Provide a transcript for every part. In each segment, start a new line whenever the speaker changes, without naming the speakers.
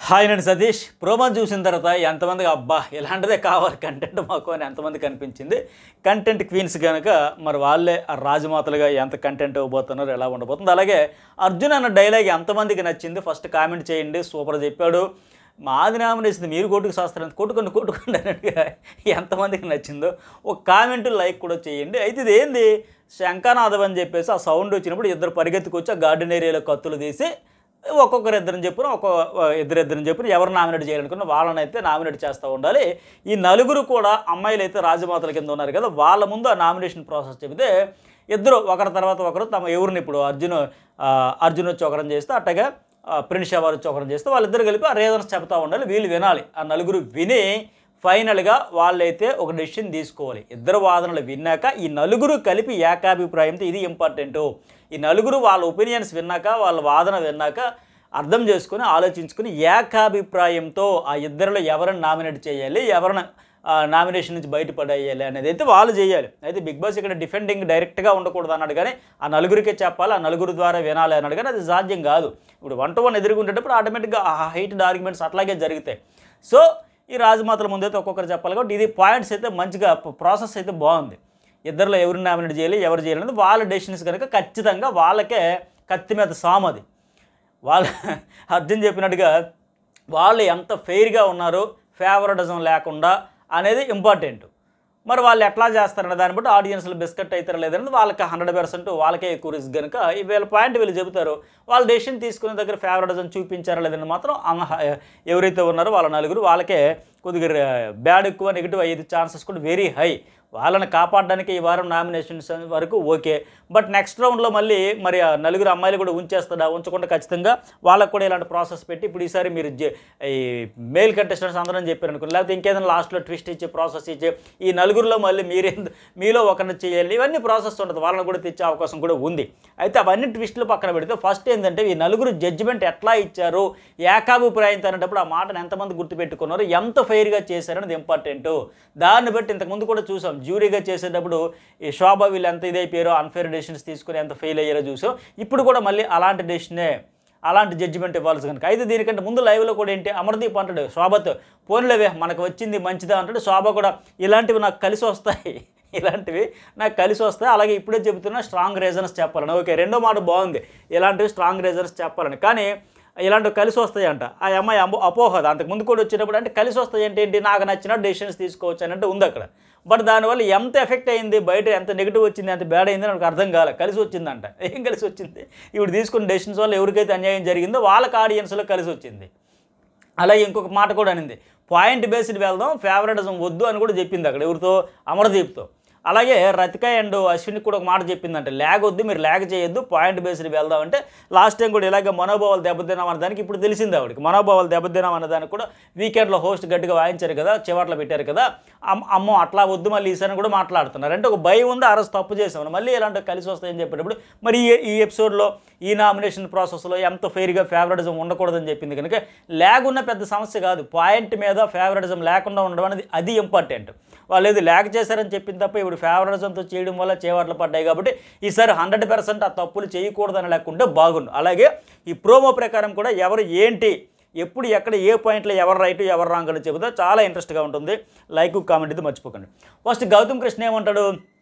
hi నేను Satish promo చూసిన తర్వాత ఎంతమందికి అబ్బా ఇలాంటిదే కావాలి కంటెంట్ మాకు అని ఎంతమంది కనిపించింది కంటెంట్ క్వీన్స్ కనుక మరి వాళ్ళే ఆ రాజమాతలుగా ఎంత కంటెంట్ ఇవ్వబోతున్నారు ఎలా ఉండబోతుంది అలాగే అర్జున్ అన్న డైలాగ్ ఎంతమందికి నచ్చింది ఫస్ట్ కామెంట్ చేయండి సూపర్ చెప్పాడు మాది నామినేషన్ మీరు కొట్టుకు శాస్త్రం కొట్టుకోండి కొట్టుకోండి అన్నట్టుగా ఎంతమందికి నచ్చిందో ఒక కామెంట్ లైక్ కూడా చేయండి అయితే ఇది ఏంది శంఖనాథం అని చెప్పేసి ఆ సౌండ్ వచ్చినప్పుడు ఇద్దరు పరిగెత్తుకొచ్చి ఆ గార్డెన్ ఏరియాలో కత్తులు తీసి ఒక్కొక్కరు ఇద్దరిని చెప్పిన ఒక్కొక్క ఇద్దరు ఇద్దరిని చెప్పిన ఎవరు నామినేట్ చేయాలనుకున్న వాళ్ళని అయితే నామినేట్ చేస్తూ ఉండాలి ఈ నలుగురు కూడా అమ్మాయిలు అయితే రాజమాతల కింద ఉన్నారు కదా వాళ్ళ ముందు ఆ నామినేషన్ ప్రాసెస్ చెబితే ఇద్దరు ఒకరి తర్వాత ఒకరు తమ ఎవరిని ఇప్పుడు అర్జున్ ఆ, అర్జున్ వచ్చి ఒకరిని చేస్తే అట్టగా ఆ, ప్రిన్స్ షవర్ వచ్చి ఒకరిని చేస్తే వాళ్ళిద్దరు కలిపి ఆ రీజన్స్ చెప్తా ఉండాలి వీళ్ళు వినాలి ఆ నలుగురు విని ఫైనల్గా వాళ్ళైతే ఒక డెసిషన్ తీసుకోవాలి ఇద్దరు వాదనలు విన్నాక ఈ నలుగురు కలిపి ఏకాభిప్రాయంతో ఇది ఇంపార్టెంట్ ఈ నలుగురు వాళ్ళ ఒపీనియన్స్ విన్నాక వాళ్ళ వాదన విన్నాక అర్థం చేసుకుని ఆలోచించుకుని ఏకాభిప్రాయంతో ఆ ఇద్దరిలో ఎవరిని నామినేట్ చేయాలి ఎవరిని నామినేషన్ నుంచి బయటపడేయాలి అనేది అయితే వాళ్ళు చేయాలి అయితే బిగ్ బాస్ ఇక్కడ డిఫెండింగ్ డైరెక్ట్గా ఉండకూడదు అన్నాడు కానీ ఆ నలుగురికే చెప్పాలి ఆ నలుగురు ద్వారా వినాలి అన్నాడు కానీ అది సాధ్యం కాదు ఇప్పుడు వన్ టు వన్ ఎదుర్కొంటేటప్పుడు ఆటోమేటిక్గా ఆ హైట్ ఆర్గ్యుమెంట్స్ అట్లాగే జరుగుతాయి సో ఈ రాజమాతల ముందైతే ఒక్కొక్కరు చెప్పాలి కాబట్టి ఇది పాయింట్స్ అయితే మంచిగా ప్రాసెస్ అయితే బాగుంది ఇద్దరిలో ఎవరిని నామినేట్ చేయాలి ఎవరు చేయాలి అనేది వాళ్ళ డెసిషన్స్ కనుక ఖచ్చితంగా వాళ్ళకే కత్తి మీద సాము అది వాళ్ళ అర్జున్ చెప్పినట్టుగా వాళ్ళు ఎంత ఫెయిర్గా ఉన్నారు ఫేవరటిజం లేకుండా అనేది ఇంపార్టెంట్ మరి వాళ్ళు ఎట్లా చేస్తారనే దాన్ని బట్టి ఆడియన్స్లు బిస్కెట్ అవుతారా లేదనేది వాళ్ళకి హండ్రెడ్ పర్సెంట్ వాళ్ళకే ఎక్కువ రిస్క్ కనుక ఈ వీళ్ళ పాయింట్ వీళ్ళు చెబుతారు వాళ్ళ డెసిషన్ తీసుకునే దగ్గర ఫేవరటిజం చూపించారా లేదని మాత్రం అన్న- ఎవరైతే ఉన్నారో వాళ్ళ నలుగురు వాళ్ళకే కొద్దిగా బ్యాడ్ ఎక్కువ నెగిటివ్ అయ్యేది ఛాన్సెస్ కూడా వెరీ హై వాళ్ళని కాపాడడానికి ఈ వారం నామినేషన్స్ వరకు ఓకే బట్ నెక్స్ట్ రౌండ్లో మళ్ళీ మరి ఆ నలుగురు అమ్మాయిలు కూడా ఉంచేస్తాడా ఉంచకుండా ఖచ్చితంగా వాళ్ళకు కూడా ఇలాంటి ప్రాసెస్ పెట్టి ఇప్పుడు ఈసారి మీరు జే- ఈ మేల్ కంటెస్టెంట్స్ అందరం చెప్పారు అనుకోండి లేకపోతే ఇంకేదైనా లాస్ట్లో ట్విస్ట్ ఇచ్చి ప్రాసెస్ ఇచ్చి ఈ నలుగురిలో మళ్ళీ మీరే మీలో ఒకరిని చేయాలి ఇవన్నీ ప్రాసెస్ ఉంటుంది వాళ్ళని కూడా తెచ్చే అవకాశం కూడా ఉంది అయితే అవన్నీ ట్విస్టులు పక్కన పెడితే ఫస్ట్ ఏంటంటే ఈ నలుగురు జడ్జిమెంట్ ఎట్లా ఇచ్చారు ఏకాభిప్రాయంతో అనేటప్పుడు ఆ మాటను ఎంతమంది గుర్తుపెట్టుకున్నారు ఎంత ఫెయిర్గా చేశారనేది ఇంపార్టెంట్ దాన్ని బట్టి ఇంతకుముందు కూడా చూసాం జ్యూరీగా చేసేటప్పుడు ఈ శోభ వీళ్ళు ఎంత ఇదైపోయారో అన్ఫేర్ డెసిషన్స్ తీసుకుని ఎంత ఫెయిల్ అయ్యారో చూసాం ఇప్పుడు కూడా మళ్ళీ అలాంటి డెసిషనే అలాంటి జడ్జిమెంట్ ఇవ్వాల్సి కనుక అయితే దీనికంటే ముందు లైవ్లో కూడా ఏంటి అమర్దీప్ అంటాడు శోభతో పోన్లేవే మనకు వచ్చింది మంచిదా అంటాడు శోభ కూడా ఇలాంటివి నాకు కలిసి వస్తాయి ఇలాంటివి నాకు కలిసి వస్తాయి అలాగే ఇప్పుడే చెబుతున్నా స్ట్రాంగ్ రీజన్స్ చెప్పాలని ఓకే రెండో మాట బాగుంది ఇలాంటివి స్ట్రాంగ్ రీజన్స్ చెప్పాలని కానీ ఇలాంటివి కలిసి వస్తాయి అంట ఆ అమ్మాయి అమో అపోహ అంతకు ముందు కూడా వచ్చేటప్పుడు అంటే కలిసి వస్తాయి అంటే ఏంటి నాకు నచ్చిన డెసిషన్స్ తీసుకోవచ్చు అని అంటే ఉంది అక్కడ బట్ దానివల్ల ఎంత ఎఫెక్ట్ అయింది బయట ఎంత నెగిటివ్ వచ్చింది ఎంత బ్యాడ్ అయింది నాకు అర్థం కాలే కలిసి వచ్చిందంట ఏం కలిసి వచ్చింది ఇప్పుడు తీసుకున్న డెసిషన్స్ వల్ల ఎవరికైతే అన్యాయం జరిగిందో వాళ్ళకి ఆడియన్స్లో కలిసి వచ్చింది అలాగే ఇంకొక మాట కూడా అనింది పాయింట్ బేస్డ్ వెళ్దాం ఫేవరెటిజం వద్దు అని కూడా చెప్పింది అక్కడ ఎవరితో అమర్దీప్తో అలాగే రతిక అండ్ అశ్వినికి కూడా ఒక మాట చెప్పిందంటే ల్యాగ్ వద్దు మీరు ల్యాగ్ చేయొద్దు పాయింట్ బేస్డ్ వెళ్దాం అంటే లాస్ట్ టైం కూడా ఇలాగే మనోభావాలు దెబ్బతిన్నాం అన్న దానికి ఇప్పుడు తెలిసింది ఆవిడకి మనోభావాలు దెబ్బతిన్నాం అన్న దానికి కూడా వీకెండ్లో హోస్ట్ గట్టిగా వాయించారు కదా చివర్లో పెట్టారు కదా అమ్- అమ్మో అట్లా వద్దు మళ్ళీ ఈసారి కూడా మాట్లాడుతున్నారు అంటే ఒక భయం ఉంది ఆ రోజు తప్పు చేసాం మళ్ళీ ఇలాంటి కలిసి వస్తాయని చెప్పేటప్పుడు మరి ఈ ఈ ఎపిసోడ్లో ఈ నామినేషన్ ప్రాసెస్లో ఎంత ఫెయిర్గా ఫేవరెటిజం ఉండకూడదని చెప్పింది కనుక ల్యాగ్ ఉన్న పెద్ద సమస్య కాదు పాయింట్ మీద ఫేవరెటిజం లేకుండా ఉండడం అనేది అది ఇంపార్టెంట్ వాళ్ళు ఏది ల్యాగ్ చేశారని చెప్పింది తప్ప ఇప్పుడు ఫేవరెటిజంతో చేయడం వల్ల చేవాట్లు పడ్డాయి కాబట్టి ఈసారి హండ్రెడ్ పర్సెంట్ ఆ తప్పులు చేయకూడదని లేకుంటే బాగుండు అలాగే ఈ ప్రోమో ప్రకారం కూడా ఎవరు ఏంటి ఎప్పుడు ఎక్కడ ఏ పాయింట్లో ఎవరు రైట్ ఎవరు రాంగ్ అని చెబుతా చాలా ఇంట్రెస్ట్గా ఉంటుంది లైక్ కామెంట్ అయితే మర్చిపోకండి ఫస్ట్ గౌతమ్ కృష్ణ ఏమంటాడు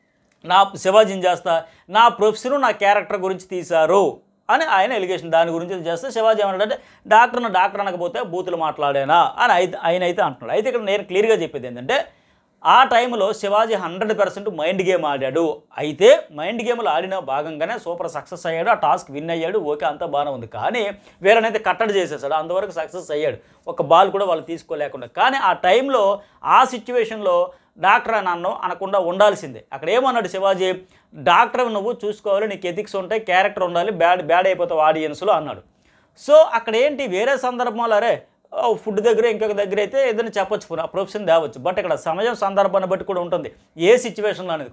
నా శివాజీని చేస్తా నా ప్రొఫెషన్ నా క్యారెక్టర్ గురించి తీశారు అని ఆయన ఎలిగేషన్ దాని గురించి చేస్తే శివాజీ ఏమన్నాడంటే డాక్టర్ను డాక్టర్ అనకపోతే బూతులు మాట్లాడానా అని అయితే ఆయన అయితే అంటున్నాడు అయితే ఇక్కడ నేను క్లియర్గా చెప్పేది ఏంటంటే ఆ టైంలో Shivaji hundred percent mind game ఆడాడు అయితే మైండ్ గేమ్లో ఆడిన భాగంగానే సూపర్ సక్సెస్ అయ్యాడు ఆ టాస్క్ విన్ అయ్యాడు ఓకే అంతా బాగానే ఉంది కానీ వీళ్ళనైతే కట్టడి చేసేసాడు అంతవరకు సక్సెస్ అయ్యాడు ఒక బాల్ కూడా వాళ్ళు తీసుకోలేకుండా కానీ ఆ టైంలో ఆ సిచ్యువేషన్లో డాక్టర్ అని అన్నం అనకుండా ఉండాల్సిందే అక్కడ ఏమన్నాడు శివాజీ డాక్టర్ నువ్వు చూసుకోవాలి నీకు ఎథిక్స్ ఉంటాయి క్యారెక్టర్ ఉండాలి బ్యాడ్ బ్యాడ్ అయిపోతావు ఆడియన్స్లో అన్నాడు సో అక్కడ ఏంటి వేరే సందర్భంలో అరే ఓ, ఫుడ్ దగ్గర ఇంకొక దగ్గర అయితే ఏదైనా చెప్పొచ్చు పోనీ, ఆ ప్రొఫెషన్ తేవచ్చు బట్ ఇక్కడ సమయం సందర్భాన్ని బట్టి కూడా ఉంటుంది ఏ సిచ్యువేషన్లో అనేది కూడా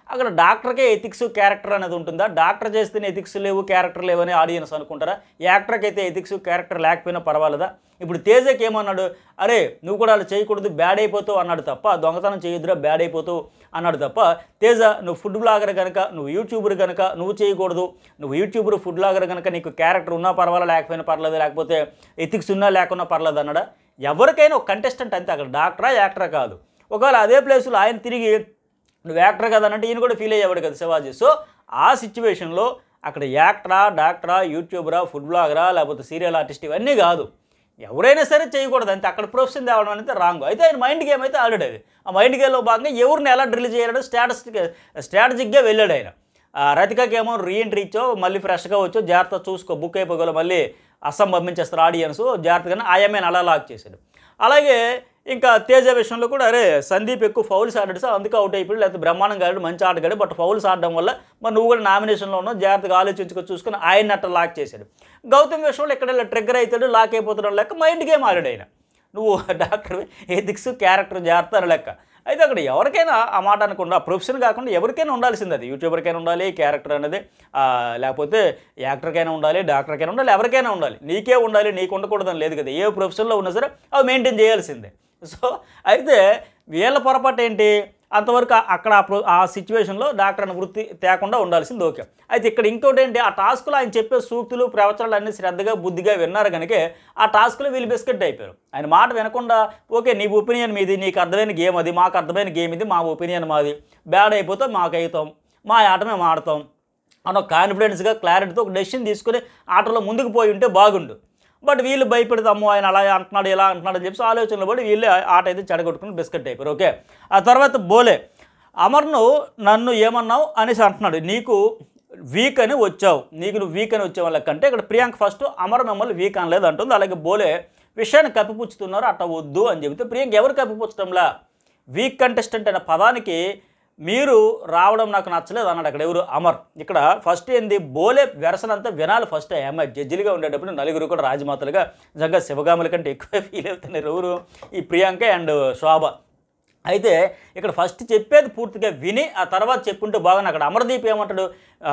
అక్కడ డాక్టర్కే ఎథిక్స్ క్యారెక్టర్ అనేది ఉంటుందా డాక్టర్ చేస్తేనే ఎథిక్స్ లేవు క్యారెక్టర్ లేవని ఆడియన్స్ అనుకుంటారా యాక్టర్కి అయితే ఎథిక్స్ క్యారెక్టర్ లేకపోయినా పర్వాలేదా ఇప్పుడు తేజకి ఏమన్నాడు అరే నువ్వు కూడా అలా చేయకూడదు బ్యాడ్ అయిపోతావు అన్నాడు తప్ప దొంగతనం చేయొద్దురా బ్యాడ్ అయిపోతావు అన్నాడు తప్ప తేజ నువ్వు ఫుడ్ బ్లాగర్ కనుక నువ్వు యూట్యూబర్ కనుక నువ్వు చేయకూడదు నువ్వు యూట్యూబర్ ఫుడ్ బ్లాగర్ కనుక నీకు క్యారెక్టర్ ఉన్నా పర్వాలా లేకపోయినా పర్లేదు లేకపోతే ఎథిక్స్ ఉన్నా లేకున్నా పర్లేదు అన్నాడా ఎవరికైనా ఒక కంటెస్టెంట్ అంతే అక్కడ డాక్టరా యాక్టరా కాదు ఒకవేళ అదే ప్లేస్లో ఆయన తిరిగి నువ్వు యాక్టర్ కదా అంటే ఈయన కూడా ఫీల్ అయ్యేవాడు కదా శివాజీ సో ఆ సిచ్యువేషన్లో అక్కడ యాక్టరా డాక్టరా యూట్యూబరా ఫుడ్ బ్లాగరా లేకపోతే సీరియల్ ఆర్టిస్ట్ ఇవన్నీ కాదు ఎవరైనా సరే చేయకూడదు అంతే అక్కడ ప్రొఫెషన్ తేవడం అనేది రాంగ్ అయితే ఆయన మైండ్ గేమ్ అయితే ఆల్రెడీ అది ఆ మైండ్ గేమ్లో భాగంగా ఎవరిని ఎలా డ్రిల్ చేయాలని స్ట్రాటజిక్ స్ట్రాటజిక్గా వెళ్ళాడు ఆయన ఆ రతికకి ఏమో రీఎంట్రీ ఇచ్చో మళ్ళీ ఫ్రెష్గా వచ్చో జాగ్రత్త చూసుకో బుక్ అయిపోగల మళ్ళీ అస్సాం పంపించేస్తారు ఆడియన్స్ జాగ్రత్తగా ఆయమ్మని అలా లాక్ చేశాడు అలాగే ఇంకా తేజ విషయంలో కూడా అరే సందీప్ ఎక్కువ ఫౌల్స్ ఆడాడు సార్ అందుకే అవుట్ అయిపోయాడు లేకపోతే బ్రహ్మాండంగా ఆడాడు మంచి ఆటగాడు బట్ ఫౌల్స్ ఆడడం వల్ల మరి నువ్వు కూడా నామినేషన్లో ఉన్నావు జాగ్రత్తగా ఆలోచించుకో చూసుకుని ఆయన అట్ట లాక్ చేశాడు గౌతమ్ విషయంలో ఎక్కడ ట్రిగ్గర్ అవుతాడు లాక్ అయిపోతాడు లెక్క మైండ్ గేమ్ ఆడాడు ఆయన నువ్వు డాక్టర్ ఎథిక్స్ క్యారెక్టర్ జాగ్రత్త అని లెక్క అయితే అక్కడ ఎవరికైనా ఆ మాట అనకుండా ప్రొఫెషన్ కాకుండా ఎవరికైనా ఉండాల్సింది అది యూట్యూబర్కైనా ఉండాలి క్యారెక్టర్ అనేది ఆ, లేకపోతే యాక్టర్కైనా ఉండాలి డాక్టర్కైనా ఉండాలి ఎవరికైనా ఉండాలి నీకే ఉండాలి నీకు ఉండకూడదని లేదు కదా ఏ ప్రొఫెషన్లో ఉన్నా సరే అవి మెయింటైన్ చేయాల్సిందే సో అయితే వీళ్ళ పొరపాటు ఏంటి అంతవరకు ఆ- అక్కడ ఆ ప్రొ- ఆ సిచ్యువేషన్లో డాక్టర్ అనే వృత్తి తేకుండా ఉండాల్సింది ఓకే అయితే ఇక్కడ ఇంకోటి ఏంటి ఆ టాస్క్లో ఆయన చెప్పే సూక్తులు ప్రవచనాలు అన్ని శ్రద్ధగా బుద్ధిగా విన్నారు కనుక ఆ టాస్క్లో వీళ్ళు బిస్కెట్ అయిపోయారు ఆయన మాట వినకుండా ఓకే నీ ఒపీనియన్ మీది నీకు అర్థమైన గేమ్ అది మాకు అర్థమైన గేమ్ ఇది మా ఒపీనియన్ మాది బ్యాడ్ అయిపోతే మాకు అవుతాం మా ఆట మేము ఆడతాం అని ఒక కాన్ఫిడెన్స్గా క్లారిటీతో ఒక డెసిషన్ తీసుకుని ఆటలో ముందుకు పోయి ఉంటే బాగుండు బట్ వీళ్ళు భయపెడితే అమ్మో ఆయన అలా అంటున్నాడు ఇలా అంటున్నాడు అని చెప్పి ఆలోచనలో పడి వీళ్ళు ఆట అయితే చెడగొట్టుకుని బిస్కెట్ అయిపోయారు ఓకే ఆ తర్వాత బోలే అమర్ను నన్ను ఏమన్నావు అనేసి అంటున్నాడు నీకు వీక్ అని వచ్చావు నీకు నువ్వు వీక్ అని వచ్చే వాళ్ళకంటే ఇక్కడ ప్రియాంక ఫస్ట్ అమర్ మిమ్మల్ని వీక్ అనలేదు అంటుంది అలాగే బోలే విషయాన్ని కప్పిపుచ్చుతున్నారు అట్ట వద్దు అని చెబితే ప్రియాంక ఎవరు కప్పిపుచ్చడంలా వీక్ కంటెస్టెంట్ అనే పదానికి మీరు రావడం నాకు నచ్చలేదు అన్నాడు అక్కడ ఎవరు అమర్ ఇక్కడ ఫస్ట్ ఏంది బోలే వెరసనంతా వినాలి ఫస్ట్ ఆమె జడ్జిలుగా ఉండేటప్పుడు నలుగురు కూడా రాజమాతలుగా నిజంగా శివగాముల కంటే ఎక్కువ ఫీల్ అవుతున్నారు ఎవరు ఈ ప్రియాంక అండ్ శోభ అయితే ఇక్కడ ఫస్ట్ చెప్పేది పూర్తిగా విని ఆ తర్వాత చెప్పుంటే బాగుంది అక్కడ అమర్దీప్ ఏమంటాడు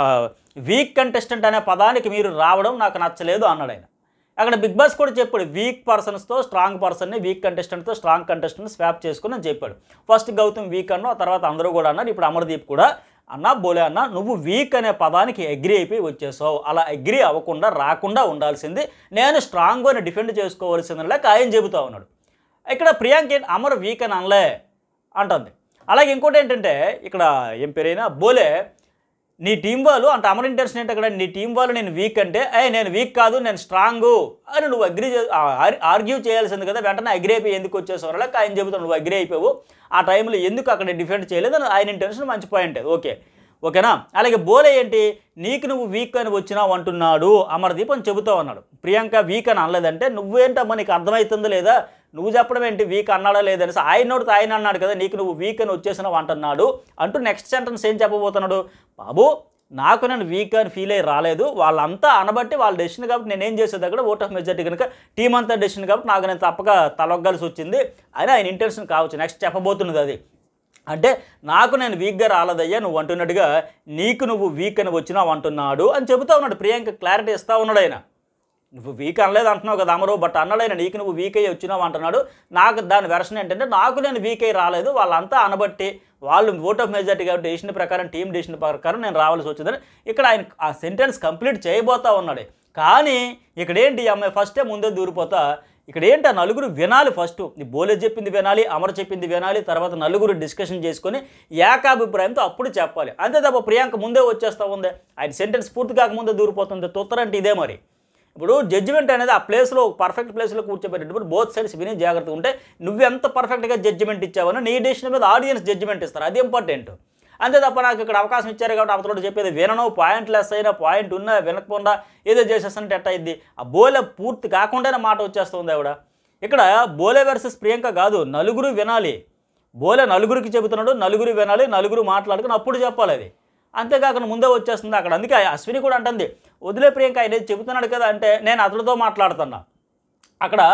వీక్ కంటెస్టెంట్ అనే పదానికి మీరు రావడం నాకు నచ్చలేదు అన్నాడు ఆయన అక్కడ బిగ్ బాస్ కూడా చెప్పాడు వీక్ పర్సన్స్తో స్ట్రాంగ్ పర్సన్ని వీక్ కంటెస్టెంట్తో స్ట్రాంగ్ కంటెస్టెంట్ స్వాప్ చేసుకుని అని చెప్పాడు ఫస్ట్ గౌతమ్ వీక్ అన్నావు ఆ తర్వాత అందరూ కూడా అన్నారు ఇప్పుడు అమర్దీప్ కూడా అన్నా బోలే అన్న నువ్వు వీక్ అనే పదానికి అగ్రి అయిపోయి వచ్చేసావు అలా అగ్రి అవ్వకుండా రాకుండా ఉండాల్సింది నేను స్ట్రాంగ్ అని డిఫెండ్ చేసుకోవాల్సింది లేక ఆయన చెబుతా ఉన్నాడు ఇక్కడ ప్రియాంక ఏంటి అమర్ వీక్ అని అనలే అంటుంది అలాగే ఇంకోటి ఏంటంటే ఇక్కడ ఏం పేరైనా బోలే నీ టీం వాళ్ళు అంటే అమర్ ఇంటెన్షన్ ఏంటి అక్కడ నీ టీం వాళ్ళు నేను వీక్ అంటే ఏ నేను వీక్ కాదు నేను స్ట్రాంగు అని నువ్వు అగ్రి ఆర్గ్యూ చేయాల్సింది కదా వెంటనే అగ్రి అయిపోయి ఎందుకు వచ్చేసావు లేక ఆయన చెబుతాడు నువ్వు అగ్రి అయిపోయావు ఆ టైంలో ఎందుకు అక్కడ డిఫెండ్ చేయలేదు అని ఆయన ఇంటెన్షన్ మంచి పాయింట్ అది ఓకే ఓకేనా అలాగే బోలే ఏంటి నీకు నువ్వు వీక్ అని వచ్చినావు అంటున్నాడు అమర్దీప్ అని చెబుతావు అన్నాడు ప్రియాంక వీక్ అని అనలేదంటే నువ్వేంటమ్మా నీకు అర్థమవుతుందో లేదా నువ్వు చెప్పడం ఏంటి వీక్ అన్నాడా లేదని ఆయన నోటితో ఆయన అన్నాడు కదా నీకు నువ్వు వీక్ అని వచ్చేసినావు అంటున్నాడు అంటూ నెక్స్ట్ సెంటెన్స్ ఏం చెప్పబోతున్నాడు బాబు నాకు నేను వీక్ అని ఫీల్ అయ్యి రాలేదు వాళ్ళంతా అనబట్టి వాళ్ళ డెసిషన్ కాబట్టి నేను ఏం చేసేది అక్కడ ఓట్ ఆఫ్ మెజార్టీ కనుక టీం అంతా డెసిషన్ కాబట్టి నాకు నేను తప్పక తలొగ్గాల్సి వచ్చింది అని ఆయన ఇంటెన్షన్ కావచ్చు నెక్స్ట్ చెప్పబోతున్నది అది అంటే నాకు నేను వీక్గా రాలేదయ్యా నువ్వు అంటున్నట్టుగా నీకు నువ్వు వీక్ అని వచ్చినావు అంటున్నాడు అని చెబుతా ఉన్నాడు ప్రియాంక క్లారిటీ ఇస్తా ఉన్నాడు ఆయన నువ్వు వీక్ అనలేదు అంటున్నావు కదా అమరు బట్ అన్నడైన నీకు నువ్వు వీక్ అయ్యి వచ్చినావు అంటున్నాడు నాకు దాని వెర్షన్ ఏంటంటే నాకు నేను వీక్ అయ్యి రాలేదు వాళ్ళంతా అనబట్టి వాళ్ళు ఓట్ ఆఫ్ మెజార్టీ కాబట్టి డెసిషన్ ప్రకారం టీం డెసిషన్ ప్రకారం నేను రావాల్సి వచ్చిందని ఇక్కడ ఆయన ఆ సెంటెన్స్ కంప్లీట్ చేయబోతా ఉన్నాడు కానీ ఇక్కడ ఏంటి ఈ అమ్మాయి ఫస్టే ముందే దూరిపోతా ఇక్కడ ఏంటి ఆ నలుగురు వినాలి ఫస్ట్ నీ బోలే చెప్పింది వినాలి అమర్ చెప్పింది వినాలి తర్వాత నలుగురు డిస్కషన్ చేసుకొని ఏకాభిప్రాయంతో అప్పుడు చెప్పాలి అంతే తప్ప ప్రియాంక ముందే వచ్చేస్తా ఉంది ఆయన సెంటెన్స్ పూర్తి కాకముందే దూరిపోతుంది తొత్తరంటే ఇదే మరి ఇప్పుడు జడ్జిమెంట్ అనేది ఆ ప్లేస్లో పర్ఫెక్ట్ ప్లేస్లో కూర్చోబెట్టేటప్పుడు బోత్ సైడ్స్ విని జాగ్రత్తగా ఉంటే నువ్వెంత పర్ఫెక్ట్గా జడ్జిమెంట్ ఇచ్చావని నీ డెసిషన్ మీద ఆడియన్స్ జడ్జిమెంట్ ఇస్తారు అది ఇంపార్టెంట్ అంతే తప్ప నాకు ఇక్కడ అవకాశం ఇచ్చారు కాబట్టి అవతల చెప్పేది వినను పాయింట్ లెస్ అయినా పాయింట్ ఉన్నా వినకుండా ఏదో చేసేస్తానంటే ఎట్ట అయింది ఆ బోలే పూర్తి కాకుండానే మాట వచ్చేస్తుంది ఆవిడ ఇక్కడ బోలే వర్సెస్ ప్రియాంక కాదు నలుగురు వినాలి బోలే నలుగురికి చెబుతున్నాడు నలుగురు వినాలి నలుగురు మాట్లాడుకుని అప్పుడు చెప్పాలి అది అంతేకాకుండా ముందే వచ్చేస్తుంది అక్కడ అందుకే అశ్విని కూడా అంటుంది వదిలే ప్రియాంక ఆయన ఏదో చెబుతున్నాడు కదా అంటే నేను అతడితో మాట్లాడుతున్నా అక్కడ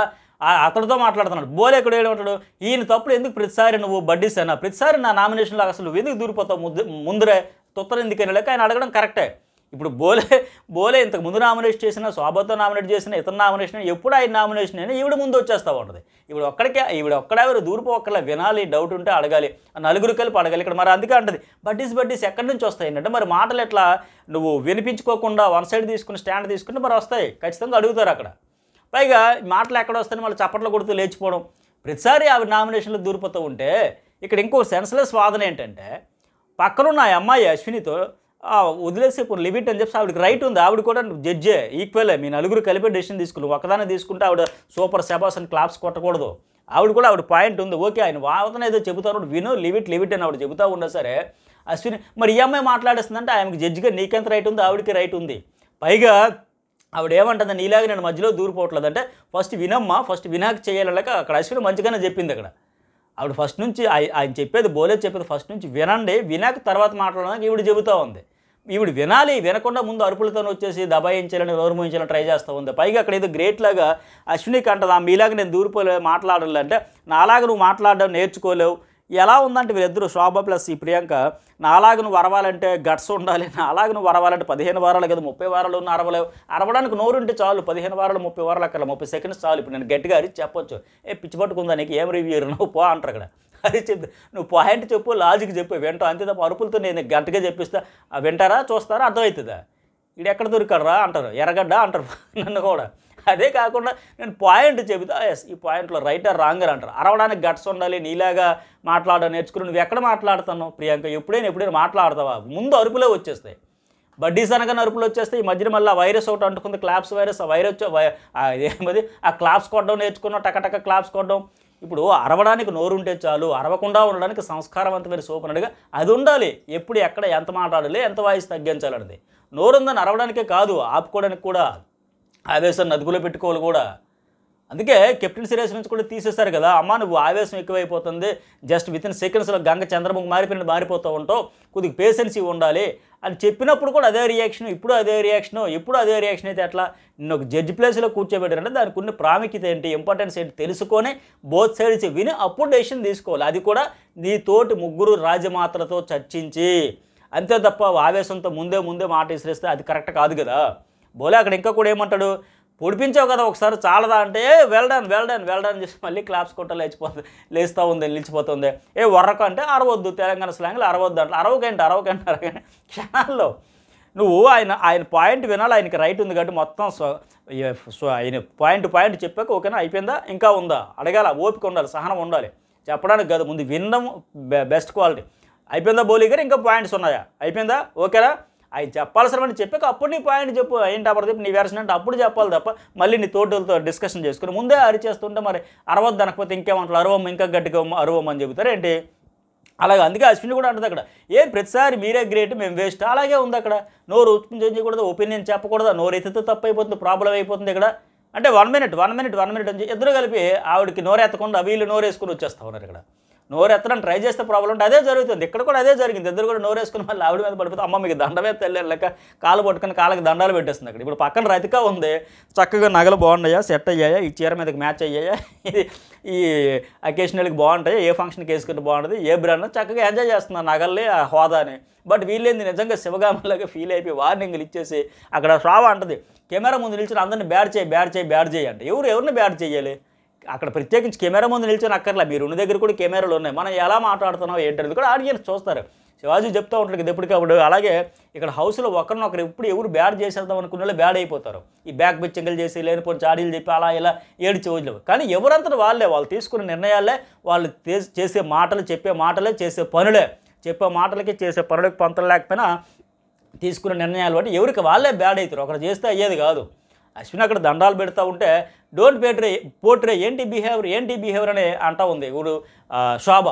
ఆ- అతడితో మాట్లాడుతున్నాడు బోలే ఇక్కడ ఏమంటాడు ఈయన తప్పుడు ఎందుకు ప్రతిసారి నువ్వు బడ్డీస్ అన్నా ప్రతిసారి నా నామినేషన్లో అసలు నువ్వు ఎందుకు దూరిపోతావు ముద్దు ముందరే తొత్తర ఎందుకని లేక ఆయన అడగడం కరెక్టే ఇప్పుడు బోలే బోలే ఇంతకు ముందు నామినేట్ చేసిన శోభతో నామినేట్ చేసిన ఇతర నామినేషన్ ఎప్పుడు ఆయన నామినేషన్ అయినా ఈవిడ ముందు వచ్చేస్తూ ఉంటుంది ఇప్పుడు ఒక్కడికే ఈవిడ ఒక్కడెవరు దూరిపో ఒక్కలా వినాలి డౌట్ ఉంటే అడగాలి ఆ నలుగురు కలిపి అడగాలి ఇక్కడ మరి అందుకే అంటది బడ్డీస్ బడ్డీస్ ఎక్కడి నుంచి వస్తాయి అంటే మరి మాటలు ఎట్లా నువ్వు వినిపించుకోకుండా వన్ సైడ్ తీసుకుని స్టాండ్ తీసుకుంటే మరి వస్తాయి ఖచ్చితంగా అడుగుతారు అక్కడ పైగా మాటలు ఎక్కడ వస్తాయని మళ్ళీ చప్పట్లు కొడుతూ లేచిపోవడం ప్రతిసారి ఆవిడ నామినేషన్లో దూరిపోతూ ఉంటే ఇక్కడ ఇంకో సెన్స్లెస్ వాదన ఏంటంటే పక్కనున్న ఆ అమ్మాయి అశ్వినితో ఆ, వదిలేసి ఇప్పుడు లిమిట్ అని చెప్పి ఆవిడకి రైట్ ఉంది ఆవిడ కూడా జడ్జే ఈక్వలే మీ నలుగురు కలిపి డెసిషన్ తీసుకుని ఒకదాన్ని తీసుకుంటే ఆవిడ సూపర్ సెబాస్ అని క్లాప్స్ కొట్టకూడదు ఆవిడ కూడా ఆవిడ పాయింట్ ఉంది ఓకే ఆయన వాదన ఏదో చెబుతారు విను లిమిట్ లిమిట్ అని ఆవిడ చెబుతా ఉన్నా సరే అశ్విని మరి ఈ అమ్మాయి మాట్లాడేస్తుందంటే ఆమెకి జడ్జిగా నీకెంత రైట్ ఉంది ఆవిడకి రైట్ ఉంది పైగా ఆవిడ ఏమంటుంది నీలాగా నేను మధ్యలో దూరిపోవట్లేదు అంటే ఫస్ట్ వినమ్మా ఫస్ట్ వినాక చేయాలక అక్కడ అశ్విని మంచిగానే చెప్పింది అక్కడ ఆవిడ ఫస్ట్ నుంచి ఆయ- ఆయన చెప్పేది బోలే చెప్పేది ఫస్ట్ నుంచి వినండి వినాక తర్వాత మాట్లాడడానికి ఈవిడ చెబుతూ ఉంది ఈవిడ వినాలి వినకుండా ముందు అరుపులతో వచ్చేసి దబాయించాలని నోరు మూయించాలని ట్రై చేస్తూ ఉంది పైగా అక్కడ ఏదో గ్రేట్ లాగా అశ్వినికి అంటది ఆ మీలాగా నేను దూరిపోలే మాట్లాడాలి అంటే నాలాగా నువ్వు మాట్లాడడం నేర్చుకోలేవు ఎలా ఉందంటే వీళ్ళిద్దరు శోభ ప్లస్ ఈ ప్రియాంక నాలాగా నువ్వు అరవాలంటే గట్స్ ఉండాలి నాలాగా నువ్వు అరవాలంటే పదిహేను వారాలు కదా ముప్పై వారాలు ఉన్న అరవలేవు అరవడానికి నోరు ఉంటే చాలు పదిహేను వారాలు ముప్పై వారాలు అక్కడ ముప్పై సెకండ్స్ చాలు ఇప్పుడు నేను గట్టిగా అరిచి చెప్పొచ్చు ఏ పిచ్చి పట్టుకుందా నీకు ఏం రివ్యూ నువ్వు పో అంటారు అక్కడ అది చెప్పు నువ్వు పాయింట్ చెప్పు లాజిక్ చెప్పు వింటావు అంతే తప్ప అరుపులతో నేను గంటగా చెప్పిస్తా ఆ వింటారా చూస్తారా అర్థమవుతుందా ఇది ఎక్కడ దొరికాడరా అంటారు ఎర్రగడ్డ అంటారు నన్ను కూడా అదే కాకుండా నేను పాయింట్ చెబుతా ఎస్ ఈ పాయింట్లో రైట్ ఆర్ రాంగర్ అంటారు అరవడానికి గట్స్ ఉండాలి నీలాగా మాట్లాడడం నేర్చుకుని నువ్వు ఎక్కడ మాట్లాడుతున్నావు ప్రియాంక ఎప్పుడైనా ఎప్పుడైనా మాట్లాడతావా ముందు అరుపులే వచ్చేస్తాయి బడ్డీస్ అనగానే అరుపులు వచ్చేస్తే ఈ మధ్యన మళ్ళీ ఆ వైరస్ ఒకటి అంటుకుంది క్లాప్స్ వైరస్ ఆ వైరస్ వై- ఆ ఏమది ఆ క్లాప్స్ కొట్టడం నేర్చుకున్నాం టకటక క్లాప్స్ కొట్టడం ఇప్పుడు అరవడానికి నోరు ఉంటే చాలు అరవకుండా ఉండడానికి సంస్కారవంతమైన సోపనడిగా అది ఉండాలి ఎప్పుడు ఎక్కడ ఎంత మాట్లాడాలి ఎంత వాయిస్ తగ్గించాలన్నది నోరు ఉందని అరవడానికే కాదు ఆపుకోవడానికి కూడా ఆవేశాన్ని అదుపులో పెట్టుకోవాలి కూడా అందుకే కెప్టెన్ సిరీస్ నుంచి కూడా తీసేస్తారు కదా అమ్మ నువ్వు ఆవేశం ఎక్కువైపోతుంది జస్ట్ విత్ ఇన్ సెకండ్స్లో గంగ చంద్రముఖి మారిపోయినట్టు మారిపోతూ ఉంటావు కొద్దిగా పేషెన్సీ ఉండాలి అని చెప్పినప్పుడు కూడా అదే రియాక్షన్ ఇప్పుడు అదే రియాక్షన్ ఇప్పుడు అదే రియాక్షన్ అయితే ఎట్లా నిన్ను ఒక జడ్జి ప్లేస్లో కూర్చోబెట్టారంటే దానికి ఉన్న ప్రాముఖ్యత ఏంటి ఇంపార్టెన్స్ ఏంటి తెలుసుకొని బోత్ సైడ్స్ విని అప్పుడు డెసిషన్ తీసుకోవాలి అది కూడా నీ తోటి ముగ్గురు రాజమాతలతో చర్చించి అంతే తప్ప ఆవేశంతో ముందే ముందే మాట విసిరేస్తే అది కరెక్ట్ కాదు కదా బోలే అక్కడ ఇంకా కూడా ఏమంటాడు పొడిపించావు కదా ఒకసారి చాలదా అంటే ఏ వెల్డన్ వెల్డన్ వెల్డన్ చేసి మళ్ళీ క్లాప్స్ కొట్ట లేచిపోతుంది లేస్తూ ఉంది నిలిచిపోతుంది ఏ వర్రకు అంటే అరవద్దు తెలంగాణ స్లాంగ్లో అరవద్దు అంటే అరవకంటే అరవకంటే అరవకంటే క్షణాల్లో నువ్వు ఆయన ఆయన పాయింట్ వినాలి ఆయనకి రైట్ ఉంది కాబట్టి మొత్తం స్వ- ఏ- స్వ- ఆయన పాయింట్ పాయింట్ చెప్పాక ఓకేనా అయిపోయిందా ఇంకా ఉందా అడగాల ఓపిక ఉండాలి సహనం ఉండాలి చెప్పడానికి కాదు ముందు వినడం బె- బెస్ట్ క్వాలిటీ అయిపోయిందా బౌలీ గారు ఇంకా పాయింట్స్ ఉన్నాయా అయిపోయిందా ఓకేనా అవి చెప్పాల్సిన చెప్పాక అప్పుడు నీ పాయింట్ చెప్పు ఏంటి అప్పుడు చెప్పు నీ వెర్షన్ అంటే అప్పుడు చెప్పాలి తప్ప మళ్ళీ నీ తోటలతో డిస్కషన్ చేసుకుని ముందే అరిచేస్తుంటే మరి అరవద్దు అనకపోతే ఇంకేమంటారు అరవమ్మ ఇంకా గట్టిగా అరవమ్మ అని చెబుతారు ఏంటి అలాగే అందుకే అశ్విని కూడా అంటుంది అక్కడ ఏం ప్రతిసారి మీరే గ్రేట్ మేము వేస్ట్ అలాగే ఉంది అక్కడ నోరు ఓపెన్ చేయకూడదు ఒపీనియన్ చెప్పకూడదు నోరు ఎత్తితే తప్పు అయిపోతుంది ప్రాబ్లం అయిపోతుంది ఇక్కడ అంటే one minute one minute one minute అని చెప్పి ఇద్దరు కలిపి ఆవిడకి నోరు ఎత్తకుండా వీళ్ళు నోరు వేసుకుని వచ్చేస్తా ఉన్నారు ఇక్కడ నోరు ఎత్తడం ట్రై చేస్తే ప్రాబ్లం ఉంటే అదే జరుగుతుంది ఇక్కడ కూడా అదే జరిగింది ఇద్దరు కూడా నోరు వేసుకుని మళ్ళీ ఆవిడ మీద పడిపోతే అమ్మ మీకు దండమే తెల్లని లెక్క కాలు పట్టుకుని కాళ్ళకి దండాలు పెట్టేస్తుంది అక్కడ ఇప్పుడు పక్కన రతిక ఉంది చక్కగా నగలు బాగున్నాయా సెట్ అయ్యాయా ఈ చీర మీదకి మ్యాచ్ అయ్యాయా ఇది ఈ అకేషనల్కి బాగుంటాయి ఏ ఫంక్షన్కి వేసుకుంటే బాగుంటుంది ఏ బ్రాండ్ చక్కగా ఎంజాయ్ చేస్తున్నారు నగల్ని ఆ హోదాని బట్ వీళ్ళేంది నిజంగా శివగామలాగా ఫీల్ అయిపోయి వార్నింగ్లు ఇచ్చేసి అక్కడ శ్రావ అంటది కెమెరా ముందు నిల్చుని అందరిని బ్యాడ్ చేయి బ్యాడ్ చేయి బ్యాడ్ చేయి అంటే ఎవరు ఎవరిని బ్యాడ్ చేయాలి అక్కడ ప్రత్యేకించి కెమెరా ముందు నిల్చొని అక్కర్లే మీరు ఉన్న దగ్గర కూడా కెమెరాలు ఉన్నాయి మనం ఎలా మాట్లాడుతున్నాం ఏంటనేది కూడా ఆడియన్స్ చూస్తారు శివాజీ చెప్తూ ఉంటాడు కదా ఎప్పటికప్పుడు అలాగే ఇక్కడ హౌస్లో ఒకరినొకరు ఎప్పుడు ఎవరు బ్యాడ్ చేసేద్దాం అనుకున్న వాళ్ళు బ్యాడ్ అయిపోతారు ఈ బ్యాక్ బిచ్చింగలు చేసి లేనిపోయిన చాడీలు చెప్పి అలా ఇలా ఏడిచి వదిలేవు కానీ ఎవరంతట వాళ్ళే వాళ్ళు తీసుకున్న నిర్ణయాలే వాళ్ళు తే- చేసే మాటలు చెప్పే మాటలే చేసే పనులే చెప్పే మాటలకి చేసే పనులకి పంతలు లేకపోయినా తీసుకున్న నిర్ణయాలు బట్టి ఎవరికి వాళ్ళే బ్యాడ్ అవుతారు ఒకరు చేస్తే అయ్యేది కాదు అశ్విన్ అక్కడ దండాలు పెడతా ఉంటే డోంట్ పేట్రే పోట్రే ఏంటి బిహేవియర్ ఏంటి బిహేవియర్ అని అంటా ఉంది ఇప్పుడు ఆ, శోభ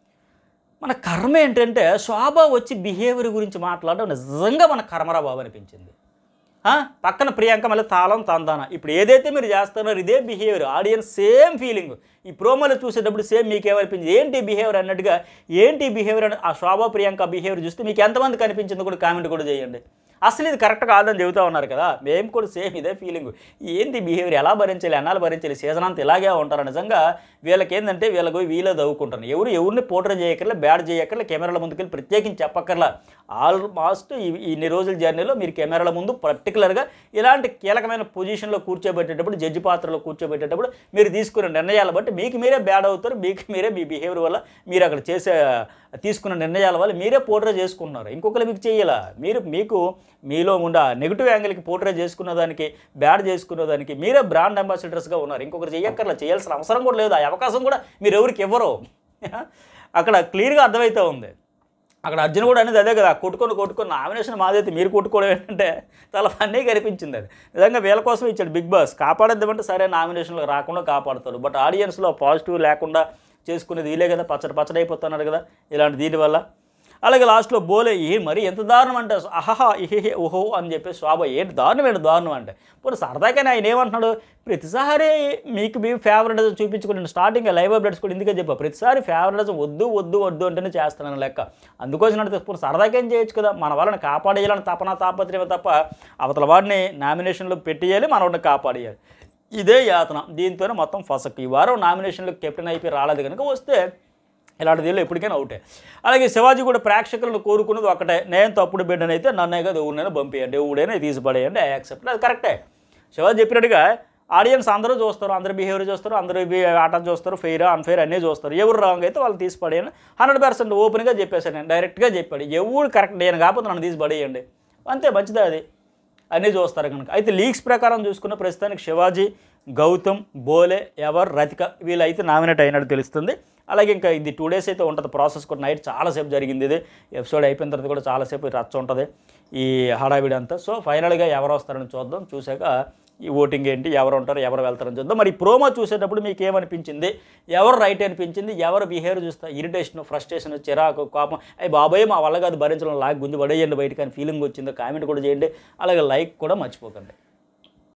మన కర్మ ఏంటంటే శోభ వచ్చి బిహేవియర్ గురించి మాట్లాడడం నిజంగా మన కర్మరా బాబు అనిపించింది ఆ, పక్కన ప్రియాంక మళ్ళీ తాళం తందాన ఇప్పుడు ఏదైతే మీరు చేస్తున్నారో ఇదే బిహేవియర్ ఆడియన్స్ సేమ్ ఫీలింగ్ ఈ ప్రోమోలో చూసేటప్పుడు సేమ్ మీకు ఏమనిపించింది ఏంటి బిహేవియర్ అన్నట్టుగా ఏంటి బిహేవియర్ అని ఆ శోభా ప్రియాంక బిహేవియర్ చూస్తే మీకు ఎంతమంది కనిపించింది కూడా కామెంట్ కూడా చేయండి అసలు ఇది కరెక్ట్ కాదని చెబుతా ఉన్నారు కదా మేము కూడా సేమ్ ఇదే ఫీలింగ్ ఏంది బిహేవియర్ ఎలా భరించాలి ఎన్నాళ్ళు భరించాలి సీజన్ అంతా ఇలాగే ఉంటారు నిజంగా వీళ్ళకి ఏంటంటే వీళ్ళకు వీళ్ళే చదువుకుంటారు ఎవరు ఎవరిని పోర్ట్రే చేయక్కర్లే బ్యాడ్ చేయక్కర్లే కెమెరాల ముందుకెళ్ళి ప్రత్యేకించి చెప్పక్కర్లా ఆల్మోస్ట్ ఈ ఇన్ని రోజుల జర్నీలో మీరు కెమెరాల ముందు పర్టికులర్గా ఇలాంటి కీలకమైన పొజిషన్లో కూర్చోబెట్టేటప్పుడు జడ్జి పాత్రలో కూర్చోబెట్టేటప్పుడు మీరు తీసుకునే నిర్ణయాలు బట్టి మీకు మీరే బ్యాడ్ అవుతారు మీకు మీరే మీ బిహేవియర్ వల్ల మీరు అక్కడ చేసే తీసుకున్న నిర్ణయాల వల్ల మీరే పోర్ట్రే చేసుకుంటున్నారు ఇంకొకరు మీకు చేయాల మీరు మీకు మీలో ఉండే నెగిటివ్ యాంగిల్కి పోర్ట్రే చేసుకున్న దానికి బ్యాడ్ చేసుకున్న దానికి మీరే బ్రాండ్ అంబాసిడర్స్గా ఉన్నారు ఇంకొకరు చెయ్యక్కర్లా చేయాల్సిన అవసరం కూడా లేదు ఆ అవకాశం కూడా మీరు ఎవరికి ఇవ్వరు అక్కడ క్లియర్గా అర్థమవుతూ ఉంది అక్కడ అర్జున్ కూడా అనేది అదే కదా కొట్టుకొని కొట్టుకొని నామినేషన్ మాదైతే మీరు కొట్టుకోవడం ఏంటంటే చాలా ఫన్నీగా అనిపించింది అది నిజంగా వీళ్ళ కోసం ఇచ్చాడు బిగ్ బాస్ కాపాడేద్దామంటే సరే నామినేషన్లో రాకుండా కాపాడుతాడు బట్ ఆడియన్స్లో పాజిటివ్ లేకుండా చేసుకునేది వీలే కదా పచ్చడి పచ్చడి అయిపోతున్నాడు కదా ఇలాంటి దీనివల్ల అలాగే లాస్ట్లో బోలే ఏ మరి ఎంత దారుణం అంటే అహహా ఇహే ఓహో అని చెప్పి శోభ ఏంటి దారుణం ఏంటి దారుణం అంటే పోనీ సరదాగానే ఆయన ఏమంటున్నాడు ప్రతిసారి మీకు మీ ఫేవరెటిజం చూపించుకుని నేను స్టార్టింగ్ లైవ్ అప్డేట్స్ కూడా ఎందుకే చెప్పా ప్రతిసారి ఫేవరెటిజం వద్దు వద్దు వద్దు అంటేనే చేస్తున్నాను లెక్క అందుకోసం అంటే పోనీ సరదాగా ఏం చేయొచ్చు కదా మన వాళ్ళని కాపాడేయాలని తపన తాపత్రమే తప్ప అవతల వాడిని నామినేషన్లో పెట్టేయాలి మన వాడిని కాపాడేయాలి ఇదే యాతన దీంతోనే మొత్తం ఫసక్ ఈ వారం నామినేషన్లో కెప్టెన్ అయిపోయి రాలేదు కనుక వస్తే ఇలాంటి దీనిలో ఎప్పటికైనా అవుటే అలాగే శివాజీ కూడా ప్రేక్షకులను కోరుకున్నది ఒకటే నేను తప్పుడు బిడ్డనైతే నన్నే కదా ఎవరినైనా పంపించండి ఎవడైనా తీసిపడేయండి ఐ యాక్సెప్ట్ అది కరెక్టే శివాజీ చెప్పినట్టుగా ఆడియన్స్ అందరూ చూస్తారు అందరూ బిహేవియర్ చూస్తారు అందరూ బి- ఆట చూస్తారు ఫెయిర్ అన్ఫెయిర్ అన్నీ చూస్తారు ఎవరు రాంగ్ అయితే వాళ్ళు తీసి పడేయండి హండ్రెడ్ పర్సెంట్ ఓపెన్గా చెప్పేశాను నేను డైరెక్ట్గా చెప్పాడు ఎవరు కరెక్ట్ నేను కాకపోతే నన్ను తీసి పడేయండి అంతే మంచిదే అది అన్నీ చూస్తారు కనుక అయితే లీక్స్ ప్రకారం చూసుకున్న ప్రస్తుతానికి శివాజీ గౌతమ్ బోలే ఎవర్ రతిక వీళ్ళైతే నామినేట్ అయినట్టు తెలుస్తుంది అలాగే ఇంకా ఇది టూ డేస్ అయితే ఉంటుంది ప్రాసెస్ కూడా నైట్ చాలాసేపు జరిగింది ఇది ఎపిసోడ్ అయిపోయిన తర్వాత కూడా చాలాసేపు రచ్చ ఉంటుంది ఈ హడావిడి అంతా సో ఫైనల్గా ఎవరు వస్తారని చూద్దాం చూశాక ఈ ఓటింగ్ ఏంటి ఎవరు ఉంటారు ఎవరు వెళ్తారని చూద్దాం మరి ఈ ప్రోమో చూసేటప్పుడు మీకు ఏమనిపించింది ఎవరు రైట్ అనిపించింది ఎవరు బిహేవియర్ చూస్తా ఇరిటేషన్ ఫ్రస్ట్రేషన్ చిరాకు కోపం అయ్యి బాబాయ్ మా వల్ల కాదు భరించడం లాగ్ గుంజు పడేయండి బయటకు అని ఫీలింగ్ వచ్చిందో కామెంట్ కూడా చేయండి అలాగే లైక్ కూడా మర్చిపోకండి